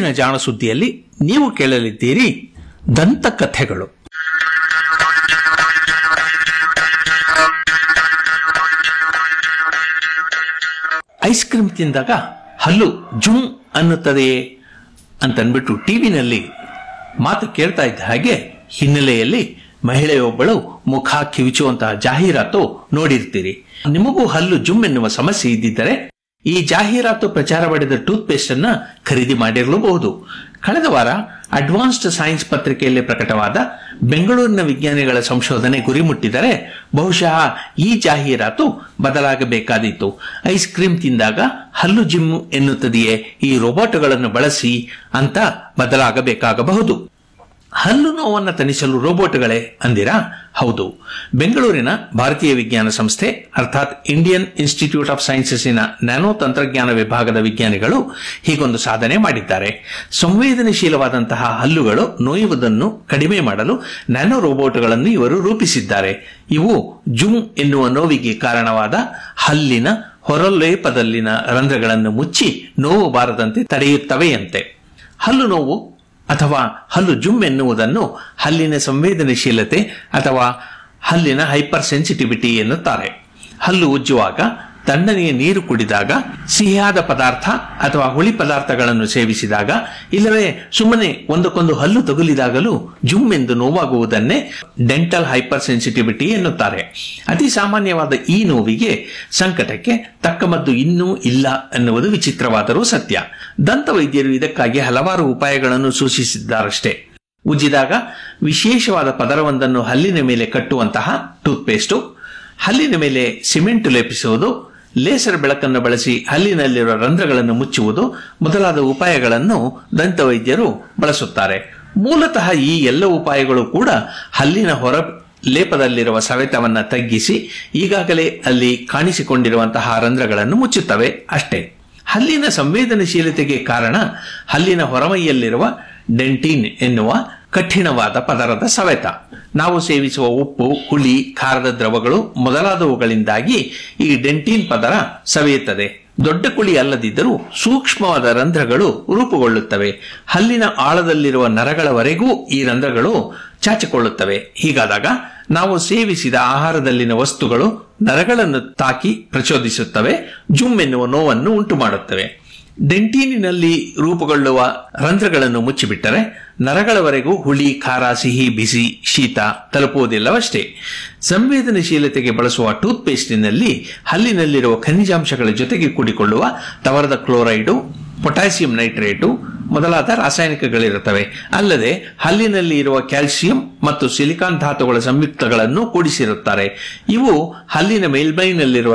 ಇಂದಿನ ಜಾಣ ಸುದ್ದಿಯಲ್ಲಿ ನೀವು ಕೇಳಲಿದ್ದೀರಿ ದಂತಕಥೆಗಳು ಐಸ್ ಕ್ರೀಮ್ ತಿಂದಾಗ ಹಲ್ಲು ಜುಮ್ ಅನ್ನುತ್ತದೆಯೇ ಅಂತನ್ಬಿಟ್ಟು ಟಿವಿನಲ್ಲಿ ಮಾತು ಕೇಳ್ತಾ ಇದ್ದ ಹಾಗೆ ಹಿನ್ನೆಲೆಯಲ್ಲಿ ಮಹಿಳೆಯೊಬ್ಬಳು ಮುಖ ಕಿವಿಚುವಂತಹ ಜಾಹೀರಾತು ನೋಡಿರ್ತೀರಿ ನಿಮಗೂ ಹಲ್ಲು ಜುಮ್ ಎನ್ನುವ ಸಮಸ್ಯೆ ಇದ್ದಿದ್ದರೆ ಈ ಜಾಹೀರಾತು ಪ್ರಚಾರ ಪಡೆದ ಟೂತ್ ಪೇಸ್ಟ್ ಅನ್ನ ಖರೀದಿ ಮಾಡಿರಲೂಬಹುದು ಕಳೆದ ವಾರ ಅಡ್ವಾನ್ಸ್ಡ್ ಸೈನ್ಸ್ ಪತ್ರಿಕೆಯಲ್ಲಿ ಪ್ರಕಟವಾದ ಬೆಂಗಳೂರಿನ ವಿಜ್ಞಾನಿಗಳ ಸಂಶೋಧನೆ ಗುರಿ ಮುಟ್ಟಿದರೆ ಬಹುಶಃ ಈ ಜಾಹೀರಾತು ಬದಲಾಗಬೇಕಾದೀತು ಐಸ್ ಕ್ರೀಮ್ ತಿಂದಾಗ ಹಲ್ಲು ಜಿಮ್ ಎನ್ನುತ್ತದೆಯೇ ಈ ರೋಬೋಟ್ಗಳನ್ನು ಬಳಸಿ ಅಂತ ಬದಲಾಗಬೇಕಾಗಬಹುದು ಹಲ್ಲು ನೋವನ್ನು ತಣಿಸಲು ರೋಬೋಟ್ಗಳೇ ಅಂದಿರಾ ಹೌದು ಬೆಂಗಳೂರಿನ ಭಾರತೀಯ ವಿಜ್ಞಾನ ಸಂಸ್ಥೆ ಅರ್ಥಾತ್ ಇಂಡಿಯನ್ ಇನ್ಸ್ಟಿಟ್ಯೂಟ್ ಆಫ್ ಸೈನ್ಸಸ್ಸಿನ ನ್ಯಾನೋ ತಂತ್ರಜ್ಞಾನ ವಿಭಾಗದ ವಿಜ್ಞಾನಿಗಳು ಹೀಗೊಂದು ಸಾಧನೆ ಮಾಡಿದ್ದಾರೆ ಸಂವೇದನಶೀಲವಾದಂತಹ ಹಲ್ಲುಗಳು ನೋಯುವುದನ್ನು ಕಡಿಮೆ ಮಾಡಲು ನ್ಯಾನೋ ರೋಬೋಟ್ಗಳನ್ನು ಇವರು ರೂಪಿಸಿದ್ದಾರೆ ಇವು ಜುಮ್ ಎನ್ನುವ ನೋವಿಗೆ ಕಾರಣವಾದ ಹಲ್ಲಿನ ಹೊರಲೇಪದಲ್ಲಿನ ರಂಧ್ರಗಳನ್ನು ಮುಚ್ಚಿ ನೋವು ಬಾರದಂತೆ ತಡೆಯುತ್ತವೆಯಂತೆ ಹಲ್ಲು ನೋವು ಅಥವಾ ಹಲ್ಲು ಜುಮ್ ಎನ್ನುವುದನ್ನು ಹಲ್ಲಿನ ಸಂವೇದನಶೀಲತೆ ಅಥವಾ ಹಲ್ಲಿನ ಹೈಪರ್ ಸೆನ್ಸಿಟಿವಿಟಿ ಎನ್ನುತ್ತಾರೆ ಹಲ್ಲು ಉಜ್ಜುವಾಗ ತಣ್ಣನೆಯ ನೀರು ಕುಡಿದಾಗ ಸಿಹಿಯಾದ ಪದಾರ್ಥ ಅಥವಾ ಹುಳಿ ಪದಾರ್ಥಗಳನ್ನು ಸೇವಿಸಿದಾಗ ಇಲ್ಲವೇ ಸುಮ್ಮನೆ ಒಂದಕ್ಕೊಂದು ಹಲ್ಲು ತಗುಲಿದಾಗಲೂ ಜುಮ್ ಎಂದು ನೋವಾಗುವುದನ್ನೇ ಡೆಂಟಲ್ ಹೈಪರ್ ಸೆನ್ಸಿಟಿವಿಟಿ ಎನ್ನುತ್ತಾರೆ ಅತಿ ಸಾಮಾನ್ಯವಾದ ಈ ನೋವಿಗೆ ಸಂಕಟಕ್ಕೆ ತಕ್ಕ ಮದ್ದು ಇನ್ನೂ ಇಲ್ಲ ಎನ್ನುವುದು ವಿಚಿತ್ರವಾದರೂ ಸತ್ಯ ದಂತ ವೈದ್ಯರು ಇದಕ್ಕಾಗಿ ಹಲವಾರು ಉಪಾಯಗಳನ್ನು ಸೂಚಿಸಿದ್ದಾರಷ್ಟೇ ಉಜ್ಜಿದಾಗ ವಿಶೇಷವಾದ ಪದರವೊಂದನ್ನು ಹಲ್ಲಿನ ಮೇಲೆ ಕಟ್ಟುವಂತಹ ಟೂತ್ಪೇಸ್ಟು ಹಲ್ಲಿನ ಮೇಲೆ ಸಿಮೆಂಟ್ ಲೇಪಿಸುವುದು ಲೇಸರ್ ಬೆಳಕನ್ನು ಬಳಸಿ ಹಲ್ಲಿನಲ್ಲಿರುವ ರಂಧ್ರಗಳನ್ನು ಮುಚ್ಚುವುದು ಮೊದಲಾದ ಉಪಾಯಗಳನ್ನು ದಂತವೈದ್ಯರು ಬಳಸುತ್ತಾರೆ ಮೂಲತಃ ಈ ಎಲ್ಲ ಉಪಾಯಗಳು ಕೂಡ ಹಲ್ಲಿನ ಹೊರ ಲೇಪದಲ್ಲಿರುವ ಸವೆತವನ್ನು ತಗ್ಗಿಸಿ ಈಗಾಗಲೇ ಅಲ್ಲಿ ಕಾಣಿಸಿಕೊಂಡಿರುವಂತಹ ರಂಧ್ರಗಳನ್ನು ಮುಚ್ಚುತ್ತವೆ ಅಷ್ಟೇ ಹಲ್ಲಿನ ಸಂವೇದನಶೀಲತೆಗೆ ಕಾರಣ ಹಲ್ಲಿನ ಹೊರಮೈಯಲ್ಲಿರುವ ಡೆಂಟಿನ್ ಎನ್ನುವ ಕಠಿಣವಾದ ಪದರದ ಸವೆತ ನಾವು ಸೇವಿಸುವ ಉಪ್ಪು ಹುಳಿ ಖಾರದ ದ್ರವಗಳು ಮೊದಲಾದವುಗಳಿಂದಾಗಿ ಈ ಡೆಂಟಿನ್ ಪದರ ಸವೆಯುತ್ತದೆ ದೊಡ್ಡ ಕುಳಿ ಅಲ್ಲದಿದ್ದರೂ ಸೂಕ್ಷ್ಮವಾದ ರಂಧ್ರಗಳು ರೂಪುಗೊಳ್ಳುತ್ತವೆ ಹಲ್ಲಿನ ಆಳದಲ್ಲಿರುವ ನರಗಳವರೆಗೂ ಈ ರಂಧ್ರಗಳು ಚಾಚಿಕೊಳ್ಳುತ್ತವೆ ಹೀಗಾದಾಗ ನಾವು ಸೇವಿಸಿದ ಆಹಾರದಲ್ಲಿನ ವಸ್ತುಗಳು ನರಗಳನ್ನು ತಾಕಿ ಪ್ರಚೋದಿಸುತ್ತವೆ ಜುಮ್ ಎನ್ನುವ ನೋವನ್ನು ಉಂಟು ಮಾಡುತ್ತವೆ ಡೆಂಟೀನಿನಲ್ಲಿ ರೂಪುಗೊಳ್ಳುವ ರಂಧ್ರಗಳನ್ನು ಮುಚ್ಚಿಬಿಟ್ಟರೆ ನರಗಳವರೆಗೂ ಹುಳಿ ಖಾರ ಸಿಹಿ ಬಿಸಿ ಶೀತ ತಲುಪುವುದಿಲ್ಲವಷ್ಟೇ ಸಂವೇದನಶೀಲತೆಗೆ ಬಳಸುವ ಟೂತ್ ಪೇಸ್ಟಿನಲ್ಲಿ ಹಲ್ಲಿನಲ್ಲಿರುವ ಖನಿಜಾಂಶಗಳ ಜೊತೆಗೆ ಕೂಡಿಕೊಳ್ಳುವ ತವರದ ಕ್ಲೋರೈಡು ಪೊಟ್ಯಾಸಿಯಂ ನೈಟ್ರೇಟು ಮೊದಲಾದ ರಾಸಾಯನಿಕಗಳಿರುತ್ತವೆ ಅಲ್ಲದೆ ಹಲ್ಲಿನಲ್ಲಿ ಇರುವ ಕ್ಯಾಲ್ಸಿಯಂ ಮತ್ತು ಸಿಲಿಕಾನ್ ಧಾತುಗಳ ಸಂಯುಕ್ತಗಳನ್ನು ಕೂಡಿಸಿರುತ್ತಾರೆ ಇವು ಹಲ್ಲಿನ ಮೇಲ್ಮೈನಲ್ಲಿರುವ